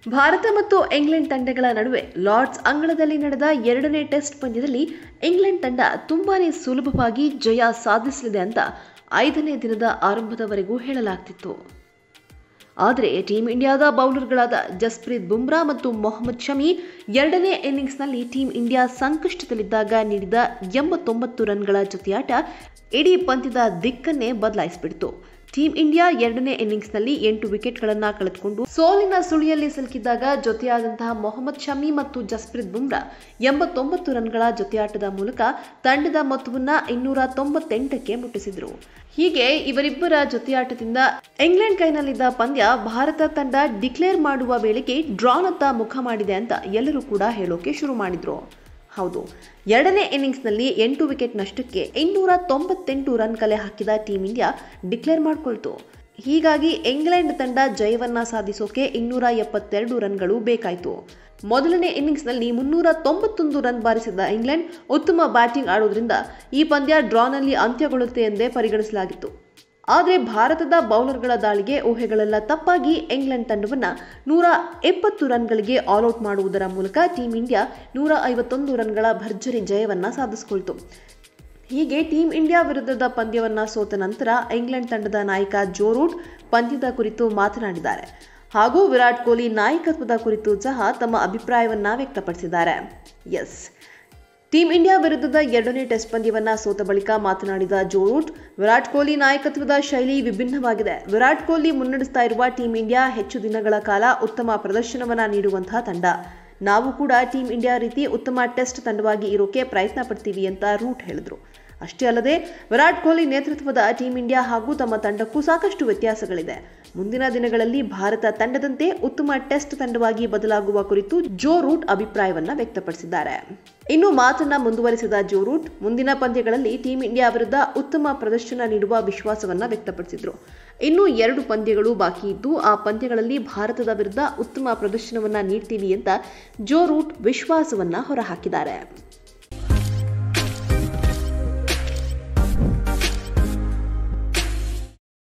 ಭಾರತ ಮತ್ತು ಇಂಗ್ಲೆಂಡ್ ತಂಡಗಳ ನಡುವೆ ಲಾರ್ಡ್ಸ್ ಅಂಗಳದಲ್ಲಿ ನಡೆದ ಎರಡನೇ ಟೆಸ್ಟ್ ಪಂದ್ಯದಲ್ಲಿ ಇಂಗ್ಲೆಂಡ್ ತಂಡ ತುಂಬಾನೇ ಸುಲಭವಾಗಿ ಜಯ ಸಾಧಿಸಲಿದೆ ಅಂತ ಐದನೇ ದಿನದ ಆರಂಭದವರೆಗೂ ಹೇಳಲಾಗ್ತಿತ್ತು ಆದರೆ ಟೀಂ ಇಂಡಿಯಾದ ಬೌಲರ್ಗಳಾದ ಜಸ್ಪ್ರೀತ್ ಬುಮ್ರಾ ಮತ್ತು ಮೊಹಮ್ಮದ್ ಶಮಿ ಎರಡನೇ ಇನ್ನಿಂಗ್ಸ್ನಲ್ಲಿ ಟೀಂ ಇಂಡಿಯಾ ಸಂಕಷ್ಟದಲ್ಲಿದ್ದಾಗ ನೀಡಿದ ಎಂಬತ್ತೊಂಬತ್ತು ರನ್ಗಳ ಜೊತೆಯಾಟ ಇಡೀ ಪಂದ್ಯದ ದಿಕ್ಕನ್ನೇ ಬದಲಾಯಿಸಿಬಿಡ್ತು ಟೀಂ ಇಂಡಿಯಾ ಎರಡನೇ ಇನ್ನಿಂಗ್ಸ್ನಲ್ಲಿ ಎಂಟು ವಿಕೆಟ್ಗಳನ್ನು ಕಳೆದುಕೊಂಡು ಸೋಲಿನ ಸುಳಿಯಲ್ಲಿ ಸಿಲುಕಿದ್ದಾಗ ಜೊತೆಯಾದಂತಹ ಮೊಹಮ್ಮದ್ ಶಮಿ ಮತ್ತು ಜಸ್ಪ್ರೀತ್ ಬುಮ್ರಾ ಎಂಬತ್ತೊಂಬತ್ತು ರನ್ಗಳ ಜೊತೆಯಾಟದ ಮೂಲಕ ತಂಡದ ಮೊತ್ತವನ್ನ ಇನ್ನೂರ ತೊಂಬತ್ತೆಂಟಕ್ಕೆ ಮುಟ್ಟಿಸಿದ್ರು ಹೀಗೆ ಇವರಿಬ್ಬರ ಜೊತೆಯಾಟದಿಂದ ಇಂಗ್ಲೆಂಡ್ ಕೈನಲ್ಲಿದ್ದ ಪಂದ್ಯ ಭಾರತ ತಂಡ ಡಿಕ್ಲೇರ್ ಮಾಡುವ ವೇಳೆಗೆ ಡ್ರಾನತ್ತ ಮುಖ ಮಾಡಿದೆ ಅಂತ ಎಲ್ಲರೂ ಕೂಡ ಹೇಳೋಕೆ ಶುರು ಮಾಡಿದ್ರು ಹೌದು ಎರಡನೇ ಇನ್ನಿಂಗ್ಸ್ನಲ್ಲಿ ಎಂಟು ವಿಕೆಟ್ ನಷ್ಟಕ್ಕೆ ಇನ್ನೂರ ತೊಂಬತ್ತೆಂಟು ರನ್ ಕಲೆ ಹಾಕಿದ ಟೀಂ ಇಂಡಿಯಾ ಡಿಕ್ಲೇರ್ ಮಾಡಿಕೊಳ್ತು ಹೀಗಾಗಿ ಇಂಗ್ಲೆಂಡ್ ತಂಡ ಜಯವನ್ನ ಸಾಧಿಸೋಕೆ ಇನ್ನೂರ ಎಪ್ಪತ್ತೆರಡು ರನ್ಗಳು ಬೇಕಾಯಿತು ಮೊದಲನೇ ಇನ್ನಿಂಗ್ಸ್ನಲ್ಲಿ ಮುನ್ನೂರ ತೊಂಬತ್ತೊಂದು ರನ್ ಬಾರಿಸಿದ ಇಂಗ್ಲೆಂಡ್ ಉತ್ತಮ ಬ್ಯಾಟಿಂಗ್ ಆಡೋದ್ರಿಂದ ಈ ಪಂದ್ಯ ಡ್ರಾನಲ್ಲಿ ಅಂತ್ಯಗೊಳ್ಳುತ್ತೆ ಎಂದೇ ಪರಿಗಣಿಸಲಾಗಿತ್ತು ಆದರೆ ಭಾರತದ ಬೌಲರ್ಗಳ ದಾಳಿಗೆ ಊಹೆಗಳೆಲ್ಲ ತಪ್ಪಾಗಿ ಇಂಗ್ಲೆಂಡ್ ತಂಡವನ್ನು ನೂರ ಎಪ್ಪತ್ತು ರನ್ಗಳಿಗೆ ಆಲ್ಔಟ್ ಮಾಡುವುದರ ಮೂಲಕ ಟೀಂ ಇಂಡಿಯಾ ನೂರ ಐವತ್ತೊಂದು ರನ್ಗಳ ಭರ್ಜರಿ ಜಯವನ್ನ ಸಾಧಿಸಿಕೊಳ್ತು ಹೀಗೆ ಟೀಂ ಇಂಡಿಯಾ ವಿರುದ್ಧದ ಪಂದ್ಯವನ್ನ ಸೋತ ನಂತರ ಇಂಗ್ಲೆಂಡ್ ತಂಡದ ನಾಯಕ ಜೋ ರೂಟ್ ಪಂದ್ಯದ ಕುರಿತು ಮಾತನಾಡಿದ್ದಾರೆ ಹಾಗೂ ವಿರಾಟ್ ಕೊಹ್ಲಿ ನಾಯಕತ್ವದ ಕುರಿತು ಸಹ ತಮ್ಮ ಅಭಿಪ್ರಾಯವನ್ನ ವ್ಯಕ್ತಪಡಿಸಿದ್ದಾರೆ ಎಸ್ ಟೀಂ ಇಂಡಿಯಾ ವಿರುದ್ಧದ ಎರಡನೇ ಟೆಸ್ಟ್ ಪಂದ್ಯವನ್ನ ಸೋತ ಬಳಿಕ ಮಾತನಾಡಿದ ಜೋ ರೂಟ್ ವಿರಾಟ್ ಕೊಹ್ಲಿ ನಾಯಕತ್ವದ ಶೈಲಿ ವಿಭಿನ್ನವಾಗಿದೆ ವಿರಾಟ್ ಕೊಹ್ಲಿ ಮುನ್ನಡೆಸ್ತಾ ಇರುವ ಟೀಂ ಇಂಡಿಯಾ ಹೆಚ್ಚು ದಿನಗಳ ಕಾಲ ಉತ್ತಮ ಪ್ರದರ್ಶನವನ್ನ ನೀಡುವಂತಹ ತಂಡ ನಾವು ಕೂಡ ಟೀಂ ಇಂಡಿಯಾ ರೀತಿ ಉತ್ತಮ ಟೆಸ್ಟ್ ತಂಡವಾಗಿ ಇರೋಕೆ ಪ್ರಯತ್ನ ಪಡ್ತೀವಿ ಅಂತ ರೂಟ್ ಹೇಳಿದ್ರು ಅಷ್ಟೇ ಅಲ್ಲದೆ ವಿರಾಟ್ ಕೊಹ್ಲಿ ನೇತೃತ್ವದ ಟೀಂ ಇಂಡಿಯಾ ಹಾಗೂ ತಮ್ಮ ತಂಡಕ್ಕೂ ಸಾಕಷ್ಟು ವ್ಯತ್ಯಾಸಗಳಿದೆ ಮುಂದಿನ ದಿನಗಳಲ್ಲಿ ಭಾರತ ತಂಡದಂತೆ ಉತ್ತಮ ಟೆಸ್ಟ್ ತಂಡವಾಗಿ ಬದಲಾಗುವ ಕುರಿತು ಜೋ ರೂಟ್ ಅಭಿಪ್ರಾಯವನ್ನ ವ್ಯಕ್ತಪಡಿಸಿದ್ದಾರೆ ಇನ್ನು ಮಾತನ್ನ ಮುಂದುವರಿಸಿದ ಜೋ ರೂಟ್ ಮುಂದಿನ ಪಂದ್ಯಗಳಲ್ಲಿ ಟೀಂ ಇಂಡಿಯಾ ವಿರುದ್ಧ ಉತ್ತಮ ಪ್ರದರ್ಶನ ನೀಡುವ ವಿಶ್ವಾಸವನ್ನ ವ್ಯಕ್ತಪಡಿಸಿದ್ರು ಇನ್ನು ಎರಡು ಪಂದ್ಯಗಳು ಬಾಕಿ ಇದ್ದು ಆ ಪಂದ್ಯಗಳಲ್ಲಿ ಭಾರತದ ವಿರುದ್ಧ ಉತ್ತಮ ಪ್ರದರ್ಶನವನ್ನ ನೀಡ್ತೀವಿ ಅಂತ ಜೋ ರೂಟ್ ವಿಶ್ವಾಸವನ್ನ ಹೊರಹಾಕಿದ್ದಾರೆ